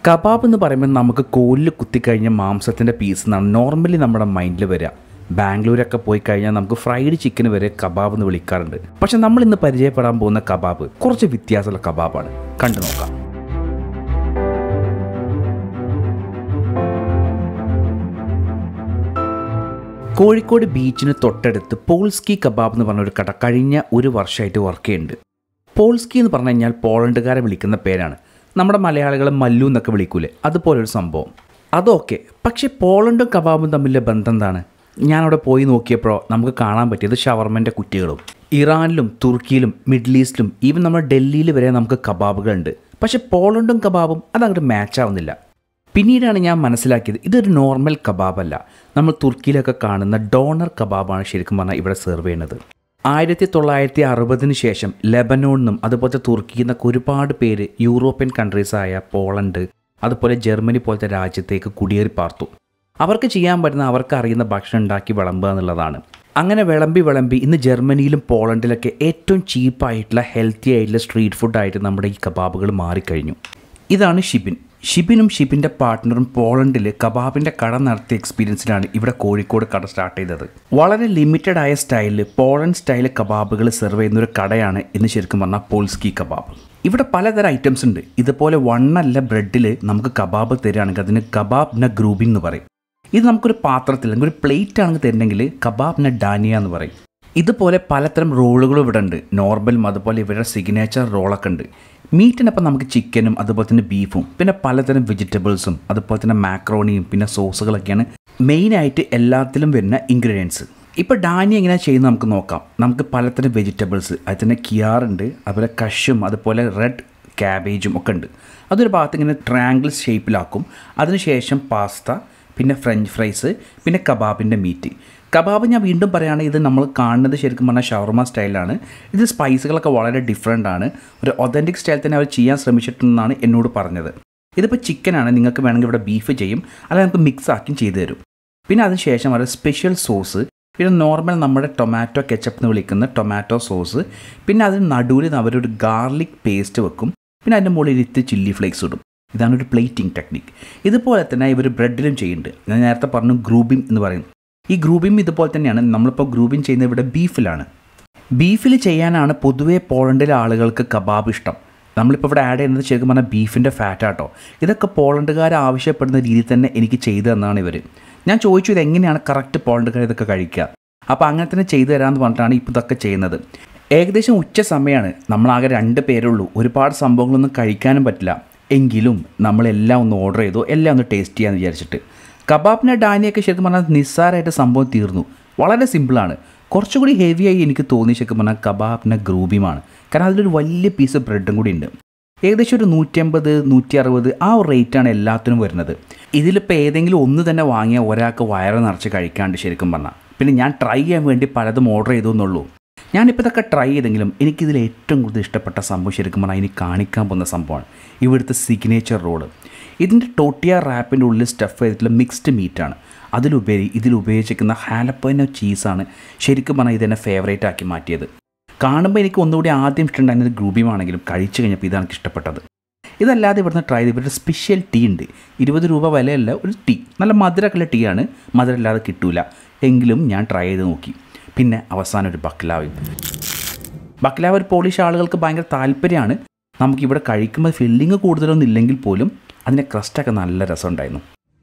kebab എന്ന് പറയുമ്പോൾ നമുക്ക് കോലിൽ കുത്തിക്കഴിഞ്ഞ മാംസത്തിൻ്റെ പീസ് എന്നാണ് നോർമലി നമ്മുടെ മൈൻഡിൽ വരിക ബാംഗ്ലൂരൊക്കെ പോയി കഴിഞ്ഞാൽ നമുക്ക് ഫ്രൈഡ് ചിക്കൻ വരെ കബാബ് എന്ന് വിളിക്കാറുണ്ട് പക്ഷെ നമ്മൾ ഇന്ന് പരിചയപ്പെടാൻ പോകുന്ന കബാബ് കുറച്ച് വ്യത്യാസമുള്ള കബാബാണ് കണ്ടു നോക്കാം കോഴിക്കോട് ബീച്ചിന് തൊട്ടടുത്ത് പോൾസ്കി കബാബ് എന്ന് പറഞ്ഞ ഒരു കട കഴിഞ്ഞ ഒരു വർഷമായിട്ട് വർക്ക് ചെയ്യുന്നുണ്ട് പോൾസ്കി എന്ന് പറഞ്ഞു കഴിഞ്ഞാൽ പോളണ്ടുകാരെ വിളിക്കുന്ന പേരാണ് നമ്മുടെ മലയാളികളെ മല്ലു എന്നൊക്കെ വിളിക്കൂലേ അതുപോലൊരു സംഭവം അതൊക്കെ പക്ഷേ പോളണ്ടും കബാബും തമ്മിലെ ബന്ധം എന്താണ് ഞാനവിടെ പോയി നോക്കിയപ്പോഴോ നമുക്ക് കാണാൻ പറ്റിയത് ഷവർമൻ്റെ കുറ്റികളും ഇറാനിലും തുർക്കിയിലും മിഡിൽ ഈസ്റ്റിലും ഈവൻ നമ്മുടെ ഡൽഹിയിൽ വരെ നമുക്ക് കബാബുകളുണ്ട് പക്ഷേ പോളണ്ടും കബാബും അതങ്ങോട്ട് മാച്ച് ആവുന്നില്ല പിന്നീടാണ് ഞാൻ മനസ്സിലാക്കിയത് ഇതൊരു നോർമൽ കബാബല്ല നമ്മൾ തുർക്കിയിലൊക്കെ കാണുന്ന ഡോണർ കബാബാണ് ശരിക്കും പറഞ്ഞാൽ ഇവിടെ സെർവ് ചെയ്യുന്നത് ആയിരത്തി തൊള്ളായിരത്തി അറുപതിന് ശേഷം ലെബനോണിനും അതുപോലത്തെ തുർക്കിയിൽ നിന്നൊക്കെ ഒരുപാട് പേര് യൂറോപ്യൻ കൺട്രീസായ പോളണ്ട് അതുപോലെ ജർമ്മനി പോലത്തെ രാജ്യത്തേക്ക് കുടിയേറി പാർത്തു അവർക്ക് ചെയ്യാൻ പറ്റുന്ന അവർക്ക് അറിയുന്ന ഭക്ഷണം ഉണ്ടാക്കി വിളമ്പുക എന്നുള്ളതാണ് അങ്ങനെ വിളമ്പി വിളമ്പി ഇന്ന് ജർമ്മനിയിലും പോളണ്ടിലൊക്കെ ഏറ്റവും ചീപ്പായിട്ടുള്ള ഹെൽത്തി ആയിട്ടുള്ള സ്ട്രീറ്റ് ഫുഡായിട്ട് നമ്മുടെ ഈ കബാബുകൾ മാറിക്കഴിഞ്ഞു ഇതാണ് ഷിബിൻ ഷിബിനും ഷിബിൻ്റെ പാർട്ട്ണറും പോളണ്ടിൽ കബാബിൻ്റെ കട നടത്തിയ എക്സ്പീരിയൻസിലാണ് ഇവിടെ കോഴിക്കോട് കട സ്റ്റാർട്ട് ചെയ്തത് വളരെ ലിമിറ്റഡ് ആയ സ്റ്റൈലിൽ പോളണ്ട് സ്റ്റൈൽ കബാബുകൾ സെർവ് ചെയ്യുന്ന ഒരു കടയാണ് ഇന്ന് ശരിക്കും പറഞ്ഞാൽ പോൾസ്കി കബാബ് ഇവിടെ പലതരം ഐറ്റംസ് ഉണ്ട് ഇതുപോലെ വണ്ണല്ല ബ്രെഡിൽ നമുക്ക് കബാബ് തരികയാണെങ്കിൽ അതിന് കബാബ് ന ഗ്രൂബിൻ എന്ന് പറയും ഇത് നമുക്കൊരു പാത്രത്തിൽ അല്ലെങ്കിൽ ഒരു പ്ലേറ്റ് ആണെങ്കിൽ തരുന്നെങ്കിൽ കബാബ് ന ഡാനിയ എന്ന് പറയും ഇതുപോലെ പലതരം റോളുകളും ഇവിടെ ഉണ്ട് നോർമലും അതുപോലെ ഇവരുടെ സിഗ്നേച്ചർ റോളൊക്കെ ഉണ്ട് മീറ്റിനൊപ്പം നമുക്ക് ചിക്കനും അതുപോലെ തന്നെ ബീഫും പിന്നെ പലതരം വെജിറ്റബിൾസും അതുപോലെ തന്നെ മാക്രോണിയും പിന്നെ സോസുകളൊക്കെയാണ് മെയിനായിട്ട് എല്ലാത്തിലും വരുന്ന ഇൻഗ്രീഡിയൻസ് ഇപ്പോൾ ഡാനി എങ്ങനെയാണ് ചെയ്യുന്നത് നമുക്ക് നോക്കാം നമുക്ക് പലതരം വെജിറ്റബിൾസ് അതിൽ തന്നെ കിയാറുണ്ട് അതുപോലെ കഷും അതുപോലെ റെഡ് ക്യാബേജും ഒക്കെ ഉണ്ട് അതൊരു ഭാഗത്ത് ഇങ്ങനെ ട്രയാങ്കിൾ ഷേപ്പിലാക്കും അതിനുശേഷം പാസ്ത പിന്നെ ഫ്രഞ്ച് ഫ്രൈസ് പിന്നെ കബാബിൻ്റെ മീറ്റ് കബാബ് ഞാൻ വീണ്ടും പറയുകയാണെങ്കിൽ ഇത് നമ്മൾ കാണുന്നത് ശരിക്കും പറഞ്ഞാൽ ഷവർമ സ്റ്റൈലാണ് ഇത് സ്പൈസുകളൊക്കെ വളരെ ഡിഫറെൻ്റ് ആണ് ഒരു ഒതൻറ്റിക് സ്റ്റൈൽ തന്നെ അവർ ചെയ്യാൻ ശ്രമിച്ചിട്ടുണ്ടെന്നാണ് എന്നോട് പറഞ്ഞത് ഇതിപ്പോൾ ചിക്കനാണ് നിങ്ങൾക്ക് വേണമെങ്കിൽ ഇവിടെ ബീഫ് ചെയ്യും അല്ല നമുക്ക് മിക്സ് ആക്കിയും ചെയ്തു തരും പിന്നെ അതിനുശേഷം അവരുടെ സ്പെഷ്യൽ സോസ് പിന്നെ നോർമൽ നമ്മുടെ ടൊമാറ്റോ കെച്ചപ്പ് എന്ന് വിളിക്കുന്ന ടൊമാറ്റോ സോസ് പിന്നെ അതിന് നടുവിൽ അവരൊരു ഗാർലിക് പേസ്റ്റ് വെക്കും പിന്നെ അതിൻ്റെ മുകളിൽ ഇത്തി ചില്ലി ഫ്ലേക്സ് ഇടും ഇതാണ് ഒരു പ്ലേറ്റിംഗ് ടെക്നിക്ക് ഇതുപോലെ തന്നെ ഇവർ ബ്രെഡിലും ചെയ്യുന്നുണ്ട് ഞാൻ നേരത്തെ പറഞ്ഞു ഗ്രൂബിം എന്ന് പറയും ഈ ഗ്രൂബിം ഇതുപോലെ തന്നെയാണ് നമ്മളിപ്പോൾ ഗ്രൂബിം ചെയ്യുന്നത് ഇവിടെ ബീഫിലാണ് ബീഫിൽ ചെയ്യാനാണ് പൊതുവേ പോളണ്ടിലെ ആളുകൾക്ക് കബാബ് ഇഷ്ടം നമ്മളിപ്പോൾ ഇവിടെ ആഡ് ചെയ്യുന്നത് ശരിക്കും പറഞ്ഞാൽ ബീഫിൻ്റെ ഫാറ്റാട്ടോ ഇതൊക്കെ പോളണ്ടുകാർ ആവശ്യപ്പെടുന്ന രീതിയിൽ തന്നെ എനിക്ക് ചെയ്തു തന്നാണ് ഇവർ ഞാൻ ചോദിച്ചു ഇത് എങ്ങനെയാണ് കറക്റ്റ് പോളണ്ടുകാർ ഇതൊക്കെ കഴിക്കുക അപ്പോൾ അങ്ങനെ തന്നെ ചെയ്തു തരാമെന്ന് പറഞ്ഞിട്ടാണ് ഇപ്പോൾ ഇതൊക്കെ ചെയ്യുന്നത് ഏകദേശം ഉച്ച സമയമാണ് നമ്മളാകെ രണ്ട് പേരുള്ളൂ ഒരുപാട് സംഭവങ്ങളൊന്നും കഴിക്കാനും പറ്റില്ല എങ്കിലും നമ്മളെല്ലാം ഒന്ന് ഓർഡർ ചെയ്തു എല്ലാം ഒന്ന് ടേസ്റ്റ് ചെയ്യാമെന്ന് വിചാരിച്ചിട്ട് കബാബിനെ ഡാനിയൊക്കെ ശരിക്കും പറഞ്ഞാൽ നിസ്സാരമായിട്ട് സംഭവം തീർന്നു വളരെ സിമ്പിളാണ് കുറച്ചുകൂടി ഹെവിയായി എനിക്ക് തോന്നി ശരിക്കും പറഞ്ഞാൽ കബാബിനെ ഗ്രൂബിയുമാണ് കാരണം അതിലൊരു വലിയ പീസ് ബ്രെഡും കൂടി ഉണ്ട് ഏകദേശം ഒരു നൂറ്റമ്പത് നൂറ്റി അറുപത് ആ ഒരു റേറ്റാണ് എല്ലാത്തിനും വരുന്നത് ഇതിലിപ്പോൾ ഏതെങ്കിലും ഒന്ന് തന്നെ വാങ്ങിയാൽ ഒരാൾക്ക് വയറ് നിറച്ച് കഴിക്കാണ്ട് ശരിക്കും പറഞ്ഞാൽ പിന്നെ ഞാൻ ട്രൈ ചെയ്യാൻ വേണ്ടി പലതും ഓർഡർ ചെയ്തു എന്നുള്ളൂ ഞാനിപ്പോൾ ഇതൊക്കെ ട്രൈ ചെയ്തെങ്കിലും എനിക്കിതിൽ ഏറ്റവും കൂടുതൽ ഇഷ്ടപ്പെട്ട സംഭവം ശരിക്കും പറഞ്ഞാൽ ഇനി കാണിക്കാൻ പോകുന്ന സംഭവമാണ് ഇവിടുത്തെ സിഗ്നേച്ചർ റോള് ഇതിൻ്റെ ടോട്ടിയ റാപ്പിൻ്റെ ഉള്ളിൽ സ്റ്റഫ് ചെയ്തിട്ടുള്ള മിക്സ്ഡ് മീറ്റാണ് അതിലുപരി ഇതിൽ ഉപയോഗിച്ചിരിക്കുന്ന ഹാലപ്പനോ ചീസാണ് ശരിക്കും പറഞ്ഞാൽ ഇതെന്നെ ഫേവറേറ്റ് ആക്കി മാറ്റിയത് കാണുമ്പോൾ എനിക്ക് ഒന്നുകൂടി ആദ്യം ഇഷ്ടമുണ്ടായിരുന്നത് ഗ്രൂബിയുമാണെങ്കിലും കഴിച്ചു കഴിഞ്ഞപ്പോൾ ഇതാണ് എനിക്ക് ഇഷ്ടപ്പെട്ടത് ഇതല്ലാതെ ഇവിടുന്ന് ട്രൈ ചെയ്ത് ഇവരുടെ സ്പെഷ്യൽ ടീ ഉണ്ട് ഇരുപത് രൂപ വിലയല്ല ഒരു ടീ നല്ല മധുരമൊക്കെയുള്ള ടീ ആണ് മധുരമില്ലാതെ കിട്ടൂല എങ്കിലും ഞാൻ ട്രൈ ചെയ്ത് നോക്കി പിന്നെ അവസാനം ഒരു ബക്ലാവ് ബക്ലാവ് ഒരു പോളിഷ് ആളുകൾക്ക് ഭയങ്കര താല്പര്യമാണ് നമുക്കിവിടെ കഴിക്കുമ്പോൾ ഫില്ലിങ് കൂടുതലൊന്നും ഇല്ലെങ്കിൽ പോലും അതിൻ്റെ ക്രസ്റ്റൊക്കെ നല്ല രസമുണ്ടായിരുന്നു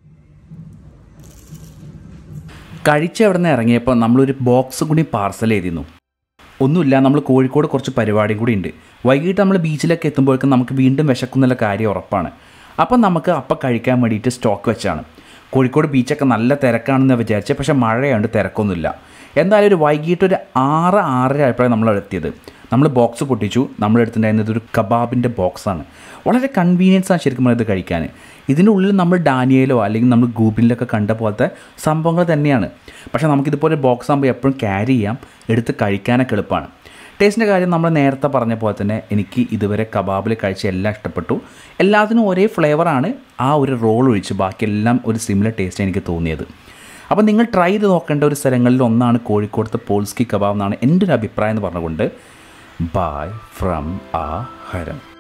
കഴിച്ച അവിടെ നിന്ന് ഇറങ്ങിയപ്പോൾ നമ്മളൊരു ബോക്സ് കൂടി പാർസൽ ചെയ്തിരുന്നു ഒന്നുമില്ല നമ്മൾ കോഴിക്കോട് കുറച്ച് പരിപാടിയും കൂടി ഉണ്ട് വൈകിട്ട് നമ്മൾ ബീച്ചിലൊക്കെ എത്തുമ്പോഴേക്കും നമുക്ക് വീണ്ടും വിശക്കുന്നുള്ള കാര്യം ഉറപ്പാണ് അപ്പം നമുക്ക് അപ്പം കഴിക്കാൻ വേണ്ടിയിട്ട് സ്റ്റോക്ക് വെച്ചാണ് കോഴിക്കോട് ബീച്ചൊക്കെ നല്ല തിരക്കാണെന്ന് വിചാരിച്ചത് പക്ഷേ മഴയുണ്ട് തിരക്കൊന്നുമില്ല എന്തായാലും ഒരു വൈകിട്ട് ഒരു ആറ് ആറര ആയപ്പോഴാണ് നമ്മൾ എത്തിയത് നമ്മൾ ബോക്സ് പൊട്ടിച്ചു നമ്മൾ എടുത്തിട്ടുണ്ടായിരുന്നത് ഒരു കബാബിൻ്റെ ബോക്സാണ് വളരെ കൺവീനിയൻസ് ആണ് ശരിക്കും പറഞ്ഞത് കഴിക്കാൻ ഇതിൻ്റെ ഉള്ളിൽ നമ്മൾ ഡാനിയയിലോ അല്ലെങ്കിൽ നമ്മൾ ഗൂഗിളിലൊക്കെ കണ്ട പോലത്തെ സംഭവങ്ങൾ തന്നെയാണ് പക്ഷേ നമുക്കിതുപോലെ ബോക്സ് ആകുമ്പോൾ എപ്പോഴും ക്യാരി ചെയ്യാം എടുത്ത് കഴിക്കാനൊക്കെ എളുപ്പമാണ് ടേസ്റ്റിൻ്റെ കാര്യം നമ്മൾ നേരത്തെ പറഞ്ഞ പോലെ തന്നെ എനിക്ക് ഇതുവരെ കബാബിൽ കഴിച്ച എല്ലാം ഇഷ്ടപ്പെട്ടു എല്ലാത്തിനും ഒരേ ഫ്ലേവറാണ് ആ ഒരു റോൾ ഒഴിച്ച് ബാക്കിയെല്ലാം ഒരു സിമിലർ ടേസ്റ്റ് എനിക്ക് തോന്നിയത് അപ്പോൾ നിങ്ങൾ ട്രൈ ചെയ്ത് നോക്കേണ്ട ഒരു സ്ഥലങ്ങളിൽ ഒന്നാണ് കോഴിക്കോടത്തെ പോൾസ്കി കബാബ് എന്നാണ് എൻ്റെ ഒരു അഭിപ്രായം എന്ന് പറഞ്ഞുകൊണ്ട് ബായ് ഫ്രം ആ ഹരം